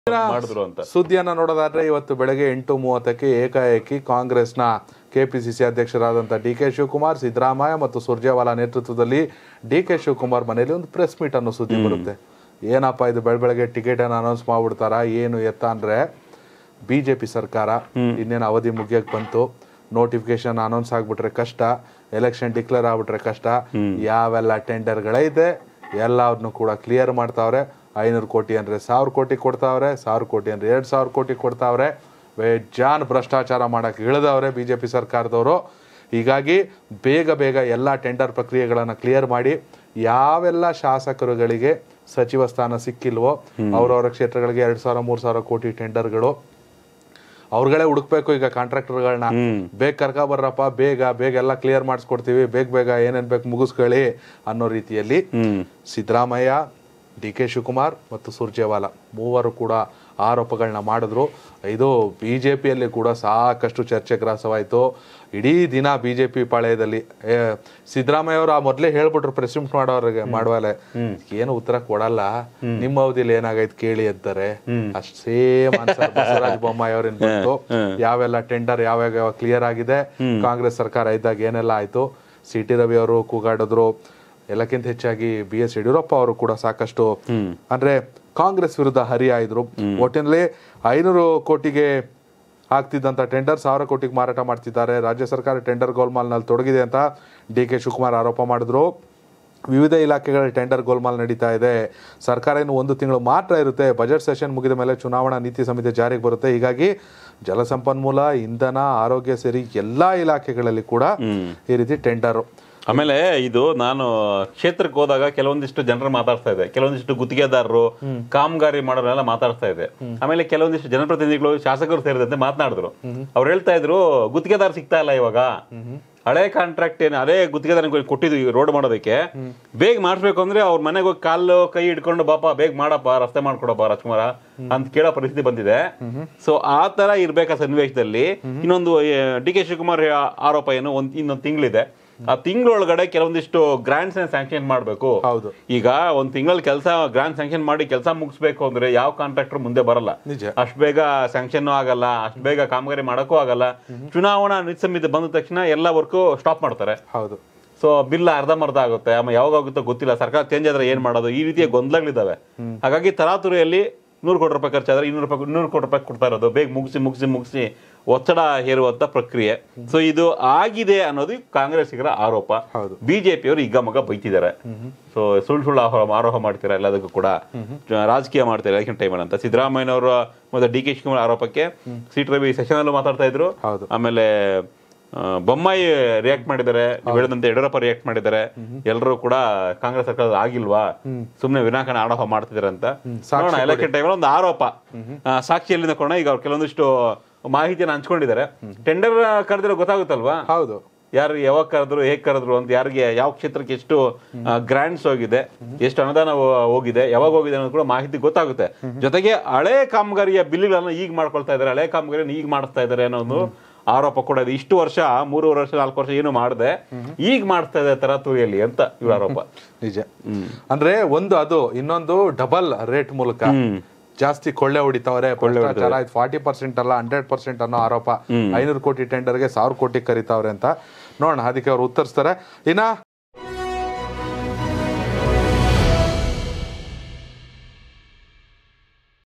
ಮಾಡಿದ್ರು ಅಂತ ಸುದ್ದಿಯನ್ನ ನೋಡೋದಾದ್ರೆ ಇವತ್ತು ಬೆಳಗ್ಗೆ ಎಂಟು ಮೂವತ್ತಕ್ಕೆ ಏಕಾಏಕಿ ಕಾಂಗ್ರೆಸ್ನ ಕೆಪಿಸಿಸಿ ಅಧ್ಯಕ್ಷರಾದಂಥ ಡಿ ಕೆ ಶಿವಕುಮಾರ್ ಸಿದ್ದರಾಮಯ್ಯ ಮತ್ತು ಸುರ್ಜೇವಾಲಾ ನೇತೃತ್ವದಲ್ಲಿ ಡಿ ಕೆ ಶಿವಕುಮಾರ್ ಮನೆಯಲ್ಲಿ ಒಂದು ಪ್ರೆಸ್ ಮೀಟ್ ಅನ್ನೋ ಸುದ್ದಿ ಬರುತ್ತೆ ಏನಪ್ಪ ಇದು ಬೆಳ ಬೆಳಗ್ಗೆ ಟಿಕೆಟ್ ಅನ್ನು ಅನೌನ್ಸ್ ಮಾಡ್ಬಿಡ್ತಾರ ಏನು ಎತ್ತ ಅಂದ್ರೆ ಬಿಜೆಪಿ ಸರ್ಕಾರ ಇನ್ನೇನು ಅವಧಿ ಮುಗಿಯಕ್ ಬಂತು ನೋಟಿಫಿಕೇಶನ್ ಅನೌನ್ಸ್ ಆಗ್ಬಿಟ್ರೆ ಕಷ್ಟ ಎಲೆಕ್ಷನ್ ಡಿಕ್ಲೇರ್ ಆಗ್ಬಿಟ್ರೆ ಕಷ್ಟ ಯಾವೆಲ್ಲ ಟೆಂಡರ್ಗಳೈತೆ ಎಲ್ಲವನ್ನು ಕೂಡ ಕ್ಲಿಯರ್ ಮಾಡ್ತಾವ್ರೆ ಐನೂರು ಕೋಟಿ ಅಂದ್ರೆ ಸಾವಿರ ಕೋಟಿ ಕೊಡ್ತಾವ್ರೆ ಸಾವಿರ ಕೋಟಿ ಅಂದ್ರೆ ಎರಡು ಸಾವಿರ ಕೋಟಿ ಕೊಡ್ತಾವ್ರೆ ಬೇಜಾನ್ ಭ್ರಷ್ಟಾಚಾರ ಮಾಡಕ್ಕೆ ಇಳಿದವ್ರೆ ಬಿಜೆಪಿ ಸರ್ಕಾರದವರು ಹೀಗಾಗಿ ಬೇಗ ಬೇಗ ಎಲ್ಲ ಟೆಂಡರ್ ಪ್ರಕ್ರಿಯೆಗಳನ್ನು ಕ್ಲಿಯರ್ ಮಾಡಿ ಯಾವೆಲ್ಲ ಶಾಸಕರುಗಳಿಗೆ ಸಚಿವ ಸ್ಥಾನ ಸಿಕ್ಕಿಲ್ವೋ ಅವ್ರವ್ರ ಕ್ಷೇತ್ರಗಳಿಗೆ ಎರಡು ಸಾವಿರ ಮೂರು ಸಾವಿರ ಕೋಟಿ ಟೆಂಡರ್ಗಳು ಅವ್ರುಗಳೇ ಹುಡುಕ್ಬೇಕು ಈಗ ಕಾಂಟ್ರಾಕ್ಟರ್ಗಳನ್ನ ಬೇಗ ಕರ್ಕ ಬರ್ರಪ್ಪ ಬೇಗ ಬೇಗ ಎಲ್ಲ ಕ್ಲಿಯರ್ ಮಾಡಿಸ್ಕೊಡ್ತೀವಿ ಬೇಗ ಬೇಗ ಏನೇನ್ ಬೇಕು ಮುಗಿಸ್ಕೊಳ್ಳಿ ಅನ್ನೋ ರೀತಿಯಲ್ಲಿ ಸಿದ್ದರಾಮಯ್ಯ ಡಿ ಕೆ ಶಿವಕುಮಾರ್ ಮತ್ತು ಸುರ್ಜೇವಾಲಾ ಮೂವರು ಕೂಡ ಆರೋಪಗಳನ್ನ ಮಾಡಿದ್ರು ಇದು ಬಿ ಜೆ ಪಿಯಲ್ಲಿ ಕೂಡ ಸಾಕಷ್ಟು ಚರ್ಚೆ ಗ್ರಾಸವಾಯಿತು ಇಡೀ ದಿನ ಬಿ ಜೆ ಪಿ ಪಾಳ್ಯದಲ್ಲಿ ಏ, ಸಿದ್ದರಾಮಯ್ಯ ಅವರು ಆ ಮೊದಲೇ ಹೇಳ್ಬಿಟ್ರು ಪ್ರೆಸಿಡೆಂಟ್ ಮಾಡೋರಿಗೆ ಮಾಡುವಲೆ ಏನು ಉತ್ತರ ಕೊಡಲ್ಲ ನಿಮ್ಮ ಅವಧಿಲಿ ಏನಾಗೈತೆ ಕೇಳಿ ಅಂತಾರೆ ಅಷ್ಟ್ ಸೇಮ್ ಆನ್ಸರ್ ಬಸವರಾಜ ಬೊಮ್ಮಾಯಿ ಅವ್ರಿಂದ ಬಂತು ಯಾವೆಲ್ಲ ಟೆಂಡರ್ ಯಾವ್ಯಾವ ಯಾವ ಕ್ಲಿಯರ್ ಆಗಿದೆ ಕಾಂಗ್ರೆಸ್ ಸರ್ಕಾರ ಇದ್ದಾಗ ಏನೆಲ್ಲ ಆಯ್ತು ಸಿ ಟಿ ರವಿ ಅವರು ಕೂಗಾಡಿದ್ರು ಎಲ್ಲಕ್ಕಿಂತ ಹೆಚ್ಚಾಗಿ ಬಿ ಎಸ್ ಯಡಿಯೂರಪ್ಪ ಅವರು ಕೂಡ ಸಾಕಷ್ಟು ಅಂದ್ರೆ ಕಾಂಗ್ರೆಸ್ ವಿರುದ್ಧ ಹರಿಯಾಯಿದ್ರು ಒಟ್ಟಿನಲ್ಲಿ ಐನೂರು ಕೋಟಿಗೆ ಆಗ್ತಿದ್ದಂತ ಟೆಂಡರ್ ಸಾವಿರ ಕೋಟಿಗೆ ಮಾರಾಟ ಮಾಡ್ತಿದ್ದಾರೆ ರಾಜ್ಯ ಸರ್ಕಾರ ಟೆಂಡರ್ ಗೋಲ್ಮಾಲ್ನಲ್ಲಿ ತೊಡಗಿದೆ ಅಂತ ಡಿ ಕೆ ಶಿವಕುಮಾರ್ ಆರೋಪ ಮಾಡಿದ್ರು ವಿವಿಧ ಇಲಾಖೆಗಳ ಟೆಂಡರ್ ಗೋಲ್ಮಾಲ್ ನಡೀತಾ ಇದೆ ಸರ್ಕಾರ ಇನ್ನು ಒಂದು ತಿಂಗಳು ಮಾತ್ರ ಇರುತ್ತೆ ಬಜೆಟ್ ಸೆಷನ್ ಮುಗಿದ ಮೇಲೆ ಚುನಾವಣಾ ನೀತಿ ಸಂಹಿತೆ ಜಾರಿಗೆ ಬರುತ್ತೆ ಹೀಗಾಗಿ ಜಲಸಂಪನ್ಮೂಲ ಇಂಧನ ಆರೋಗ್ಯ ಸೇರಿ ಎಲ್ಲಾ ಇಲಾಖೆಗಳಲ್ಲಿ ಕೂಡ ಈ ರೀತಿ ಟೆಂಡರ್ ಆಮೇಲೆ ಇದು ನಾನು ಕ್ಷೇತ್ರಕ್ಕೆ ಹೋದಾಗ ಕೆಲವೊಂದಿಷ್ಟು ಜನರು ಮಾತಾಡ್ತಾ ಇದೆ ಕೆಲವೊಂದಿಷ್ಟು ಗುತ್ತಿಗೆದಾರರು ಕಾಮಗಾರಿ ಮಾಡೋರೆಲ್ಲ ಮಾತಾಡ್ತಾ ಇದೆ ಆಮೇಲೆ ಕೆಲವೊಂದಿಷ್ಟು ಜನಪ್ರತಿನಿಧಿಗಳು ಶಾಸಕರು ಸೇರಿದಂತೆ ಮಾತನಾಡಿದ್ರು ಅವ್ರು ಹೇಳ್ತಾ ಇದ್ರು ಗುತ್ತಿಗೆದಾರ ಸಿಗ್ತಾ ಇಲ್ಲ ಇವಾಗ ಹಳೆ ಕಾಂಟ್ರಾಕ್ಟ್ ಏನು ಹಳೆ ಗುತ್ತಿಗೆದಾರ ಕೊಟ್ಟಿದ್ವಿ ರೋಡ್ ಮಾಡೋದಕ್ಕೆ ಬೇಗ ಮಾಡಿಸ್ಬೇಕು ಅಂದ್ರೆ ಅವ್ರ ಮನೆಗೆ ಹೋಗಿ ಕಾಲು ಕೈ ಹಿಡ್ಕೊಂಡು ಬಾಪ ಬೇಗ ಮಾಡಪ್ಪ ರಸ್ತೆ ಮಾಡ್ಕೊಡಪ್ಪ ರಾಜ್ಕುಮಾರ ಅಂತ ಕೇಳೋ ಪರಿಸ್ಥಿತಿ ಬಂದಿದೆ ಸೊ ಆ ತರ ಇರ್ಬೇಕಾ ಸನ್ನಿವೇಶದಲ್ಲಿ ಇನ್ನೊಂದು ಡಿ ಕೆ ಶಿವಕುಮಾರ್ ಆರೋಪ ಏನು ಒಂದ್ ಇನ್ನೊಂದು ತಿಂಗಳಿದೆ ಆ ತಿಂಗಳೊಳಗಡೆ ಕೆಲವೊಂದಿಷ್ಟು ಗ್ರಾಂಟ್ಸ್ ಸ್ಯಾಂಕ್ಷನ್ ಮಾಡಬೇಕು ಹೌದು. ಈಗ ಒಂದ್ ತಿಂಗಳಲ್ಲಿ ಕೆಲಸ ಗ್ರಾಂಟ್ ಸ್ಯಾಂಕ್ಷನ್ ಮಾಡಿ ಕೆಲಸ ಮುಗಿಸ್ಬೇಕು ಅಂದ್ರೆ ಯಾವ ಕಾಂಟ್ರಾಕ್ಟರ್ ಮುಂದೆ ಬರಲ್ಲ ನಿಜ. ಅಷ್ಟ್ ಬೇಗ ಸ್ಯಾಂಕ್ಷನ್ ಆಗಲ್ಲ ಅಷ್ಟ್ ಬೇಗ ಕಾಮಗಾರಿ ಮಾಡಕ್ಕೂ ಆಗಲ್ಲ ಚುನಾವಣಾ ನೀತಿ ಸಂಹಿತೆ ಬಂದ ತಕ್ಷಣ ಎಲ್ಲ ವರ್ಕು ಸ್ಟಾಪ್ ಮಾಡ್ತಾರೆ ಹೌದು ಸೊ ಬಿಲ್ ಅರ್ಧಂಬರ್ಧ ಆಗುತ್ತೆ ಆಮೇಲೆ ಯಾವಾಗ ಆಗುತ್ತೋ ಗೊತ್ತಿಲ್ಲ ಸರ್ಕಾರ ಚೇಂಜ್ ಆದ್ರೆ ಏನ್ ಮಾಡೋದು ಈ ರೀತಿಯ ಗೊಂದಲಗಳಿದಾವೆ ಹಾಗಾಗಿ ತರಾತುರಿಯಲ್ಲಿ ನೂರು ಕೋಟಿ ರೂಪಾಯಿ ಖರ್ಚಾದ್ರೆ ಇನ್ನೂರು ರೂಪಾಯಿ ಇನ್ನೂರು ಕೋಟಿ ರೂಪಾಯಿ ಕೊಡ್ತಾ ಇರೋದು ಬೇಗ ಮುಗಿಸಿ ಮುಗಿಸಿ ಮುಗಿಸಿ ಒತ್ತಡ ಹೇರುವಂತ ಪ್ರಕ್ರಿಯೆ ಸೊ ಇದು ಆಗಿದೆ ಅನ್ನೋದು ಕಾಂಗ್ರೆಸ್ಸಿಗರ ಆರೋಪ ಹೌದು. ಬಿಜೆಪಿಯವರು ಈಗ ಮಗ ಬೈತಿದ್ದಾರೆ ಸೊ ಸುಳ್ಳು ಸುಳ್ಳು ಆರೋಪ ಆರೋಪ ಮಾಡ್ತೀರಾ ಎಲ್ಲದಕ್ಕೂ ಕೂಡ ರಾಜಕೀಯ ಮಾಡ್ತಾರೆ ಎಲೆಕ್ಷನ್ ಟೈಮಲ್ಲಿ ಅಂತ ಸಿದ್ದರಾಮಯ್ಯನವರು ಮತ್ತೆ ಡಿ ಕೆ ಶಿವಕುಮಾರ್ ಆರೋಪಕ್ಕೆ ಸೀಟ್ ರವಿ ಸೆಷನ್ ಅಲ್ಲೂ ಮಾತಾಡ್ತಾ ಇದ್ರು ಹೌದು. ಆಮೇಲೆ ಆ, ಬೊಮ್ಮಾಯಿ ರಿಯಾಕ್ಟ್ ಮಾಡಿದ್ದಾರೆ ನೀವು ಹೇಳಿದಂತೆ ಯಡಿಯೂರಪ್ಪ ರಿಯಾಕ್ಟ್ ಮಾಡಿದ್ದಾರೆ ಎಲ್ಲರೂ ಕೂಡ ಕಾಂಗ್ರೆಸ್ ಸರ್ಕಾರ ಆಗಿಲ್ವಾ ಸುಮ್ನೆ ವಿನಾಕಾರಣ ಆರೋಪ ಮಾಡ್ತಿದ್ದಾರೆ ಅಂತ ನೋಡೋಣ ಎಲೆಕ್ಷನ್ ಟೈಮಲ್ಲಿ ಒಂದು ಆರೋಪ ಆ, ಸಾಕ್ಷಿಯಲ್ಲಿ ಕೊಡೋಣ ಈಗ ಅವ್ರು ಕೆಲವೊಂದಿಷ್ಟು ಮಾಹಿತಿಯನ್ನು ಹಂಚ್ಕೊಂಡಿದ್ದಾರೆ ಟೆಂಡರ್ ಕರೆದಿರೋ ಗೊತ್ತಾಗುತ್ತಲ್ವಾ ಹೌದು ಯಾರು ಯಾವಾಗ ಕರೆದ್ರು ಹೇಗ್ ಕರೆದ್ರು ಅಂತ ಯಾರಿಗೆ ಯಾವ ಕ್ಷೇತ್ರಕ್ಕೆ ಎಷ್ಟು ಗ್ರಾಂಟ್ಸ್ ಹೋಗಿದೆ ಎಷ್ಟು ಅನುದಾನ ಹೋ- ಹೋಗಿದೆ ಯಾವಾಗ ಹೋಗಿದೆ ಅನ್ನೋದು ಕೂಡ ಮಾಹಿತಿ ಗೊತ್ತಾಗುತ್ತೆ ಜೊತೆಗೆ ಹಳೆ ಕಾಮಗಾರಿಯ ಬಿಲ್ಗಳನ್ನ ಈಗ ಮಾಡ್ಕೊಳ್ತಾ ಇದ್ದಾರೆ ಹಳೆ ಕಾಮಗಾರಿಯನ್ನು ಈಗ ಮಾಡಿಸ್ತಾ ಇದ್ದಾರೆ ಅನ್ನೋ ಒಂದು ಆರೋಪ ಕೂಡ ಇದೆ ಇಷ್ಟು ವರ್ಷ ಮೂರುವರೆ ವರ್ಷ ನಾಲ್ಕು ವರ್ಷ ಏನು ಮಾಡದೆ ಈಗ ಮಾಡ್ತಾ ಇದೆ ತರಾತುರಿಯಲ್ಲಿ ಅಂತ ಇವ್ರ ಆರೋಪ ನಿಜ ಅಂದ್ರೆ ಒಂದು ಅದು ಇನ್ನೊಂದು ಡಬಲ್ ರೇಟ್ ಮೂಲಕ ಜಾಸ್ತಿ ಕೊಳ್ಳೆ ಹೊಡಿತಾವ್ರೆ ಭ್ರಷ್ಟಾಚಾರ ಫಾರ್ಟಿ ಪರ್ಸೆಂಟ್ ಅಲ್ಲ ಹಂಡ್ರೆಡ್ ಪರ್ಸೆಂಟ್ ಅನ್ನೋ ಆರೋಪ ಐನೂರು ಕೋಟಿ ಟೆಂಡರ್ಗೆ ಸಾವಿರ ಕೋಟಿ ಕರಿತಾವ್ರೆ ಅಂತ ನೋಡೋಣ ಅದಕ್ಕೆ ಅವ್ರು ಉತ್ತರಿಸ್ತಾರೆ ಇನ್ನ